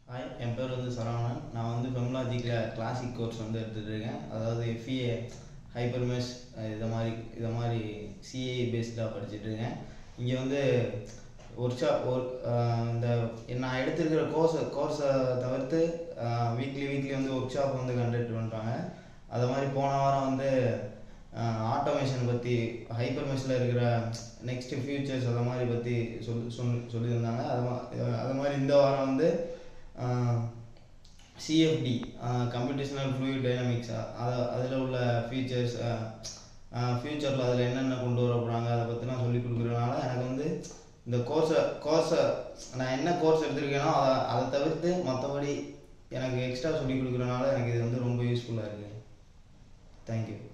hi என் பேர் வந்து சரவணன் நான் வந்து ஃபெம்லாஜிக்கில் கிளாசிக் கோர்ஸ் வந்து எடுத்துகிட்டு இருக்கேன் அதாவது எஃப்இஏ ஹைப்பர்மெஸ் இதை மாதிரி இதை மாதிரி சிஏ பேஸ்டாக படிச்சுட்டு இருக்கேன் இங்கே வந்து ஒர்க்ஷா ஒரு இந்த நான் எடுத்திருக்கிற கோர்ஸ் கோர்ஸை தவிர்த்து வீக்லி வீக்லி வந்து ஒர்க் ஷாப் வந்து கண்டக்ட் பண்ணுறாங்க அது மாதிரி போன வாரம் வந்து ஆட்டோமேஷன் பற்றி ஹைப்பர் மெஷில் இருக்கிற நெக்ஸ்ட் ஃபியூச்சர்ஸ் அதை மாதிரி பற்றி சொல் சொல் சொல்லியிருந்தாங்க அது மா அது மாதிரி இந்த வாரம் வந்து சிஎஃப்டி கம்ப்யூட்டேஷனல் ஃப்ளூயிட் டைனமிக்ஸ் அதை அதில் உள்ள ஃபீச்சர்ஸ் ஃப்யூச்சரில் அதில் என்னென்ன கொண்டு வர போகிறாங்க அதை பற்றிலாம் சொல்லி கொடுக்குறதுனால எனக்கு வந்து இந்த கோர்ஸை கோர்ஸை நான் என்ன கோர்ஸ் எடுத்திருக்கேனோ அதை அதை தவிர்த்து மற்றபடி எனக்கு எக்ஸ்ட்ரா சொல்லி கொடுக்குறனால எனக்கு இது வந்து ரொம்ப யூஸ்ஃபுல்லாக இருக்குது தேங்க்யூ